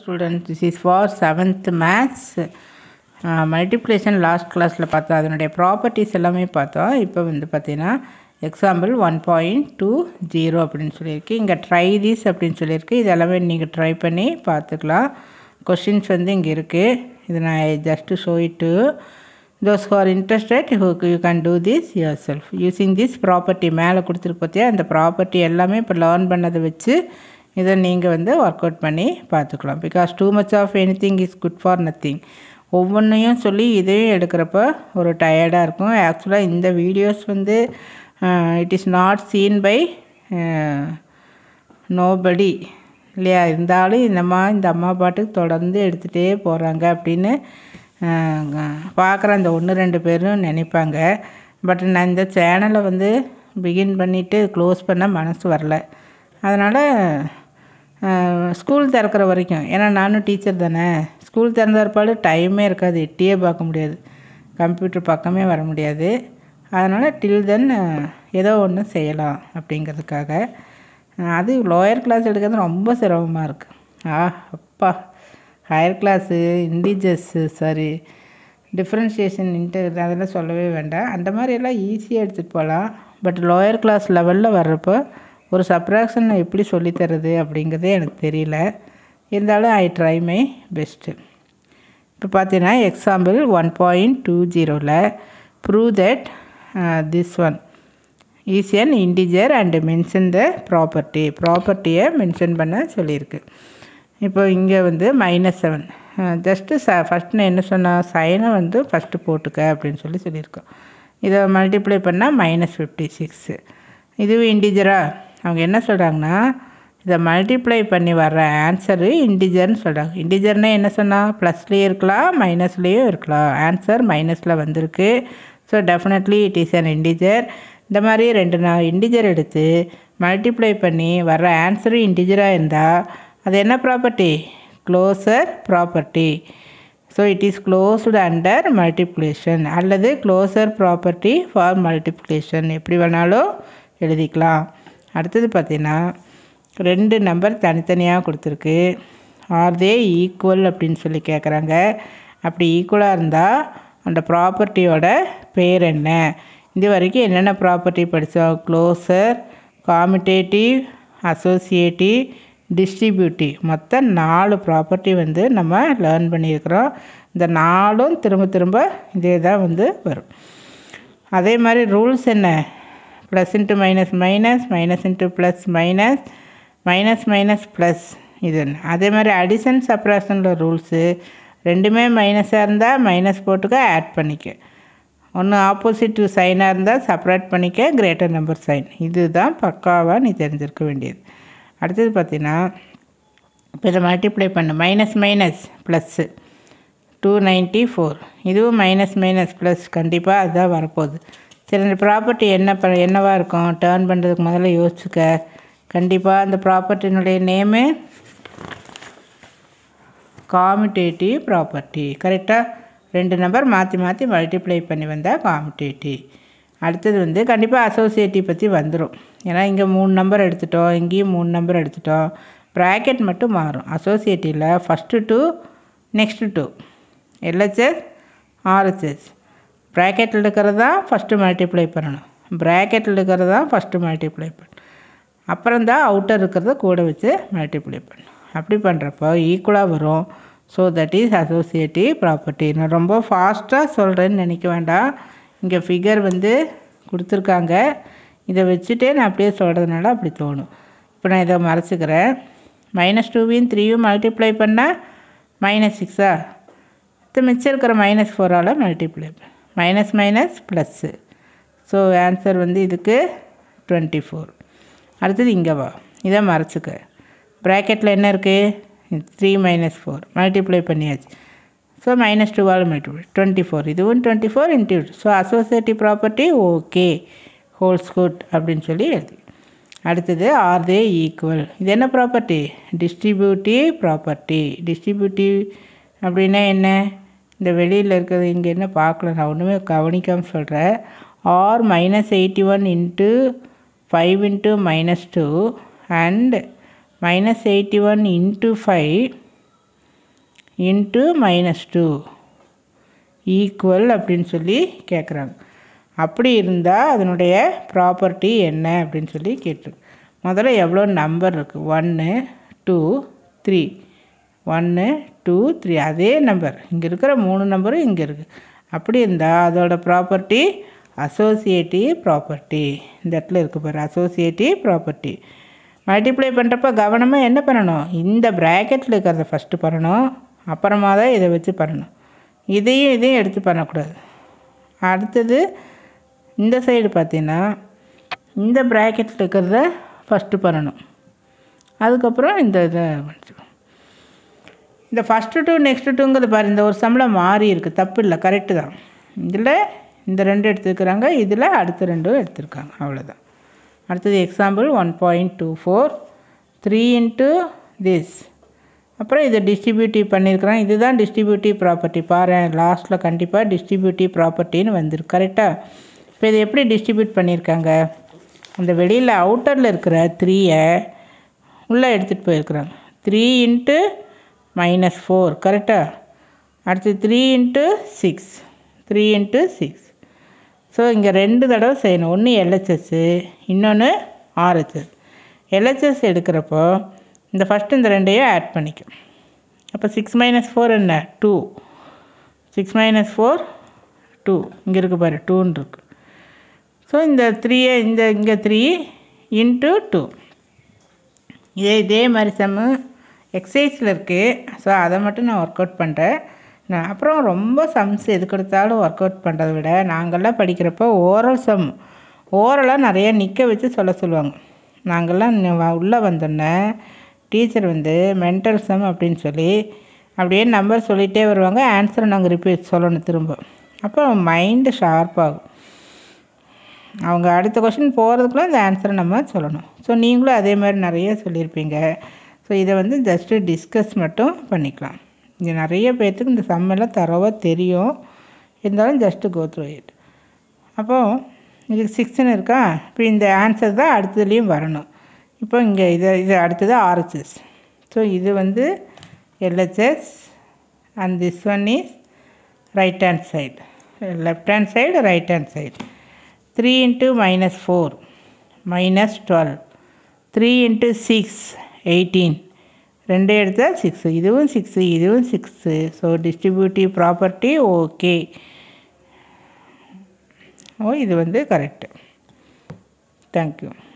Student this is for seventh maths multiplication last கிளாஸில் பார்த்தோம் அதனுடைய ப்ராப்பர்ட்டிஸ் எல்லாமே பார்த்தோம் இப்போ வந்து பார்த்தீங்கன்னா example one point two zero அப்படின்னு சொல்லியிருக்கு இங்கே ட்ரை திஸ் அப்படின்னு சொல்லியிருக்கு இது எல்லாமே நீங்கள் ட்ரை பண்ணி பார்த்துக்கலாம் கொஷின்ஸ் வந்து இங்கே இருக்குது இது நான் just show it those who are interested who you can do this yourself using this property மேலே கொடுத்துருக்கு பார்த்தியா அந்த ப்ராப்பர்ட்டி எல்லாமே இப்போ லேர்ன் பண்ணதை வச்சு இதை நீங்கள் வந்து ஒர்க் அவுட் பண்ணி பார்த்துக்கலாம் because too much of anything is good for nothing ஒவ்வொன்றையும் சொல்லி இதையும் எடுக்கிறப்ப ஒரு டயர்டாக இருக்கும் ஆக்சுவலாக இந்த வீடியோஸ் வந்து it is not seen by nobody இல்லையா இருந்தாலும் இந்தம்மா இந்த அம்மா பாட்டுக்கு தொடர்ந்து எடுத்துகிட்டே போகிறாங்க அப்படின்னு பார்க்குற அந்த ஒன்று ரெண்டு பேரும் நினைப்பாங்க பட் நான் இந்த சேனலை வந்து பிகின் பண்ணிவிட்டு க்ளோஸ் பண்ண மனசு வரல அதனால் ஸ்கூல் திறக்கிற வரைக்கும் ஏன்னா நானும் டீச்சர் தானே ஸ்கூல் திறந்த பிற்பாடு டைமே இருக்காது எட்டியே பார்க்க முடியாது கம்ப்யூட்டர் பக்கமே வர முடியாது அதனால் டில் தென் ஏதோ ஒன்று செய்யலாம் அப்படிங்கிறதுக்காக அது லோயர் கிளாஸ் எடுக்கிறது ரொம்ப சிரமமாக இருக்குது ஆ அப்பா higher class integers sorry differentiation inter அதெல்லாம் சொல்லவே வேண்டாம் அந்த மாதிரியெல்லாம் ஈஸியாக எடுத்துகிட்டு போகலாம் பட் லோயர் கிளாஸ் லெவலில் வர்றப்போ ஒரு சப்ராக்ஷன் எப்படி சொல்லித்தரது அப்படிங்கிறதே எனக்கு தெரியல இருந்தாலும் ஐ ட்ரை மை பெஸ்ட்டு இப்போ பார்த்தீங்கன்னா எக்ஸாம்பிள் ஒன் பாயிண்ட் டூ ஜீரோவில் prove that this one is an integer and mention the property ப்ராப்பர்ட்டியை மென்ஷன் பண்ண சொல்லியிருக்கு இப்போ இங்கே வந்து மைனஸ் செவன் ஜஸ்ட்டு ச ஃபஸ்ட் நான் என்ன சொன்னால் சைனை வந்து ஃபஸ்ட்டு போட்டுக்க அப்படின்னு சொல்லி சொல்லியிருக்கோம் இதை மல்டிப்ளை பண்ணால் மைனஸ் ஃபிஃப்டி சிக்ஸு இதுவும் இண்டிஜரா அவங்க என்ன சொல்கிறாங்கன்னா இதை மல்டிப்ளை பண்ணி வர்ற ஆன்சரு இண்டிஜர்னு சொல்கிறாங்க இண்டிஜர்னால் என்ன சொன்னால் ப்ளஸ்லேயும் இருக்கலாம் மைனஸ்லேயும் இருக்கலாம் ஆன்சர் மைனஸில் வந்திருக்கு so definitely it is an integer இந்த மாதிரி ரெண்டு நான் இண்டிஜர் எடுத்து மல்டிப்ளை பண்ணி வர்ற ஆன்சரும் இண்டிஜராக இருந்தால் அது என்ன property closure property so it is closed under multiplication அல்லது க்ளோசர் ப்ராப்பர்ட்டி ஃபார் மல்டிப்ளிகேஷன் எப்படி வேணாலும் எழுதிக்கலாம் அடுத்தது பார்த்திங்கன்னா ரெண்டு நம்பர் தனித்தனியாக கொடுத்துருக்கு ஆர் தே ஈக்குவல் அப்படின்னு சொல்லி கேட்குறாங்க அப்படி ஈக்குவலாக இருந்தால் அந்த ப்ராப்பர்ட்டியோட பேர் என்ன இது வரைக்கும் என்னென்ன ப்ராப்பர்ட்டி படித்தோம் க்ளோசர் காமிட்டேட்டிவ் அசோசியேட்டிவ் டிஸ்ட்ரிபியூட்டிவ் மொத்தம் நாலு ப்ராப்பர்ட்டி வந்து நம்ம லேர்ன் பண்ணியிருக்கிறோம் இந்த நாலும் திரும்ப திரும்ப இதே தான் வந்து வரும் அதே மாதிரி ரூல்ஸ் என்ன plus into minus minus minus into plus minus minus minus plus இது அதே மாதிரி அடிஷன் சப்ராக்ஷனில் ரூல்ஸு ரெண்டுமே மைனஸாக இருந்தால் மைனஸ் போட்டுக்க ஆட் பண்ணிக்க ஒன்று ஆப்போசிட் சைனாக இருந்தால் செப்பரேட் பண்ணிக்க கிரேட்டர் நம்பர் சைன் இதுதான் பக்காவாக நீ தெரிஞ்சிருக்க வேண்டியது அடுத்தது பார்த்தீங்கன்னா இப்போ இதை மல்டிப்ளை பண்ணு minus minus plus two ninety four இதுவும் மைனஸ் மைனஸ் ப்ளஸ் கண்டிப்பாக அதுதான் வரப்போகுது சரி இந்த ப்ராப்பர்ட்டி என்ன ப என்னவாக இருக்கும் டேர்ன் பண்ணுறதுக்கு முதல்ல யோசிச்சுக்க கண்டிப்பாக அந்த ப்ராப்பர்ட்டினுடைய நேமு காமிட்டேட்டிவ் ப்ராப்பர்ட்டி கரெக்டாக ரெண்டு நம்பர் மாற்றி மாற்றி மல்டிப்ளை பண்ணி வந்தால் காமிட்டேட்டிவ் அடுத்தது வந்து கண்டிப்பாக அசோசியேட்டிவ் பற்றி வந்துடும் ஏன்னா இங்கே மூணு நம்பர் எடுத்துட்டோம் இங்கேயும் மூணு நம்பர் எடுத்துட்டோம் ப்ராக்கெட் மட்டும் மாறும் அசோசியேட்டிவில் first two next two LHS RHS ப்ராக்கெட்டில் இருக்கிறது தான் ஃபஸ்ட்டு மல்டிப்ளை பண்ணணும் ப்ராக்கெட்டில் இருக்கிறது தான் ஃபஸ்ட்டு மல்டிப்ளை பண்ணணும் அப்புறம் தான் அவுட்டர் இருக்கிறத கூட வச்சு மல்டிப்ளை பண்ணணும் அப்படி பண்ணுறப்போ ஈக்குவலாக வரும் so that is associative property நான் ரொம்ப ஃபாஸ்ட்டாக சொல்கிறேன்னு நினைக்க வேண்டாம் இங்கே ஃபிகர் வந்து கொடுத்துருக்காங்க இதை வச்சுட்டே நான் அப்படியே சொல்கிறதுனால அப்படி தோணும் இப்போ நான் இதை மறைச்சிக்கிறேன் மைனஸ் டூவையும் த்ரீயும் மல்டிப்ளை பண்ணால் மைனஸ் சிக்ஸா இது மிச்சம் இருக்கிற மைனஸ் ஃபோரால் multiply minus minus plus so answer வந்து இதுக்கு டுவெண்ட்டி ஃபோர் அடுத்தது இங்கே வா இதை மறைச்சிக்க ப்ராக்கெட்டில் என்ன இருக்குது த்ரீ மைனஸ் ஃபோர் மல்டிப்ளை பண்ணியாச்சு ஸோ மைனஸ் டூவால் மல்டிப்ளை டுவெண்ட்டி ஃபோர் இதுவும் twenty four into so associative property okay holds good அப்படின்னு சொல்லி எழுதி அடுத்தது ஆர் தே ஈக்குவல் இது என்ன ப்ராப்பர்ட்டி டிஸ்ட்ரிபியூட்டிவ் ப்ராப்பர்ட்டி டிஸ்ட்ரிபியூட்டிவ் அப்படின்னா என்ன இந்த வெளியில் இருக்கிறது இங்கே என்ன பார்க்கல நான் ஒன்றுமே கவனிக்காமல் சொல்கிறேன் or minus eighty one into five into minus two and minus eighty one into five into minus two equal அப்படின்னு சொல்லி கேட்குறாங்க அப்படி இருந்தால் அதனுடைய ப்ராப்பர்ட்டி என்ன அப்படின்னு சொல்லி கேட்டிருக்கு முதல்ல எவ்வளோ நம்பர் இருக்குது ஒன்று டூ த்ரீ ஒன்று டூ த்ரீ அதே நம்பர் இங்கே இருக்கிற மூணு நம்பரும் இங்கே இருக்குது அப்படி இருந்தால் அதோட ப்ராப்பர்ட்டி அசோசியேட்டிவ் ப்ராப்பர்ட்டி இந்த இடத்துல இருக்குது பாரு அசோசியேட்டிவ் ப்ராப்பர்ட்டி மல்டிப்ளை பண்ணுறப்ப கவனமாக என்ன பண்ணணும் இந்த ப்ராக்கெட்டில் இருக்கிறத ஃபஸ்ட்டு பண்ணணும் அப்புறமா தான் இதை வச்சு பண்ணணும் இதையும் இதையும் எடுத்து பண்ணக்கூடாது அடுத்தது இந்த சைடு பார்த்தீங்கன்னா இந்த ப்ராக்கெட்டில் இருக்கிறத ஃபஸ்ட்டு பண்ணணும் அதுக்கப்புறம் இந்த இதை பண்ணிக்கணும். இந்த ஃபஸ்ட்டு டூ நெக்ஸ்ட்டு டூங்கிறது பாரு இந்த ஒரு சம்பளம் மாறி இருக்குது தப்பு இல்லை கரெக்டு தான் இதில் இந்த ரெண்டு எடுத்துருக்குறாங்க இதில் அடுத்த ரெண்டும் எடுத்திருக்காங்க அவ்வளோதான் அடுத்தது example one point two four three into this அப்புறம் இதை டிஸ்ட்ரிபியூட்டிவ் பண்ணியிருக்கிறேன் இதுதான் டிஸ்ட்ரிபியூட்டிவ் ப்ராப்பர்ட்டி பாரு லாஸ்ட்டில் கண்டிப்பாக டிஸ்ட்ரிபியூட்டிவ் ப்ராப்பர்ட்டின்னு வந்துருக்கு கரெக்டாக இப்போ இதை எப்படி டிஸ்ட்ரிபியூட் பண்ணியிருக்காங்க அந்த வெளியில் அவுட்டரில் இருக்கிற த்ரீயை உள்ளே எடுத்துகிட்டு போயிருக்கிறாங்க த்ரீ இன்ட்டு மைனஸ் ஃபோர் கரெக்டாக அடுத்து three into six three into six so இங்கே ரெண்டு தடவை செய்யணும் ஒன்று எல்ஹெச்எஸ்ஸு இன்னொன்று ஆர்ஹெச்எஸ் எல்ஹெச்எஸ் எடுக்கிறப்போ இந்த ஃபஸ்ட்டு இந்த ரெண்டையும் ஆட் பண்ணிக்கும் அப்போ சிக்ஸ் மைனஸ் ஃபோர் என்ன two six minus four two இங்கே இருக்கு பாரு டூன்னு இருக்கு ஸோ இந்த த்ரீயை இந்த இங்கே த்ரீ இன்ட்டு டூ இதே இதே மாதிரி சம்மு எக்ஸசைஸில் இருக்குது ஸோ அதை மட்டும் நான் ஒர்க் அவுட் பண்ணுறேன் நான் அப்புறம் ரொம்ப சம்ஸ் எதுக்கு எடுத்தாலும் ஒர்க் அவுட் பண்ணுறதை விட நாங்கள்லாம் படிக்கிறப்போ ஓரல் சம் ஓரலாக நிறைய நிற்க வச்சு சொல்ல சொல்லுவாங்க நாங்கள்லாம் உள்ளே வந்தோடனே டீச்சர் வந்து மென்டல் சம் அப்படின்னு சொல்லி அப்படியே நம்பர் சொல்லிகிட்டே வருவாங்க ஆன்சரை நாங்கள் ரிப்பீட் சொல்லணும் திரும்ப அப்போ மைண்டு ஷார்ப்பாகும் அவங்க அடுத்த கொஷின் போகிறதுக்குள்ள இந்த ஆன்சரை நம்ம சொல்லணும் ஸோ நீங்களும் அதே மாதிரி நிறைய சொல்லியிருப்பீங்க ஸோ இதை வந்து ஜஸ்ட்டு டிஸ்கஸ் மட்டும் பண்ணிக்கலாம் இங்கே நிறைய பேர்த்துக்கு இந்த சம்மெல்லாம் தரவாக தெரியும் இருந்தாலும் ஜஸ்ட்டு கோ த்ரூ இட் அப்போது இதுக்கு சிக்ஸ்ன்னு இருக்கா இப்போ இந்த ஆன்சர் தான் அடுத்ததுலேயும் வரணும் இப்போ இங்கே இது இது அடுத்தது ஆர்ஹெச்எஸ் ஸோ இது வந்து LHS and this one is right hand side left hand side right hand side three into minus four minus twelve three into six eighteen ரெண்டு எடுத்தால் சிக்ஸு இதுவும் சிக்ஸு இதுவும் six so distributive property okay ஓ இது வந்து correct thank you